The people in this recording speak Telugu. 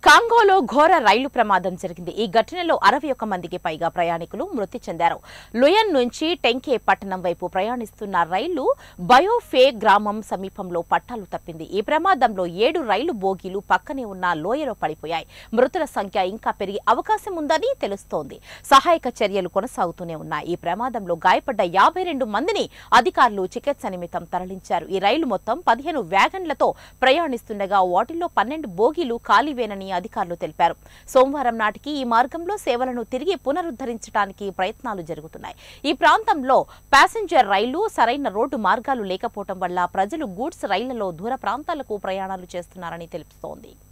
కాంగోలో ఘోర రైలు ప్రమాదం జరిగింది ఈ ఘటనలో అరవై ఒక్క మందికి పైగా ప్రయాణికులు మృతి చెందారు లుయన్ నుంచి టెంకే పట్టణం వైపు ప్రయాణిస్తున్న రైలు బయోఫే గ్రామం సమీపంలో పట్టాలు తప్పింది ఈ ప్రమాదంలో ఏడు రైలు బోగీలు పక్కనే ఉన్న లోయలో పడిపోయాయి మృతుల సంఖ్య ఇంకా పెరిగే అవకాశం ఉందని తెలుస్తోంది సహాయక చర్యలు కొనసాగుతూనే ఉన్నాయి ఈ ప్రమాదంలో గాయపడ్డ యాభై రెండు మందిని అధికారులు చికిత్స నిమిత్తం తరలించారు ఈ రైలు మొత్తం పదిహేను వ్యాగన్లతో ప్రయాణిస్తుండగా వాటిల్లో పన్నెండు బోగీలు ఖాళీవేనని అధికారులు తెలిపారు సోమవారం నాటికి ఈ మార్గంలో సేవలను తిరిగి పునరుద్ధరించడానికి ప్రయత్నాలు జరుగుతున్నాయి ఈ ప్రాంతంలో ప్యాసింజర్ రైళ్లు సరైన రోడ్డు మార్గాలు లేకపోవడం వల్ల ప్రజలు గూడ్స్ రైళ్లలో దూర ప్రాంతాలకు ప్రయాణాలు చేస్తున్నారని తెలుస్తోంది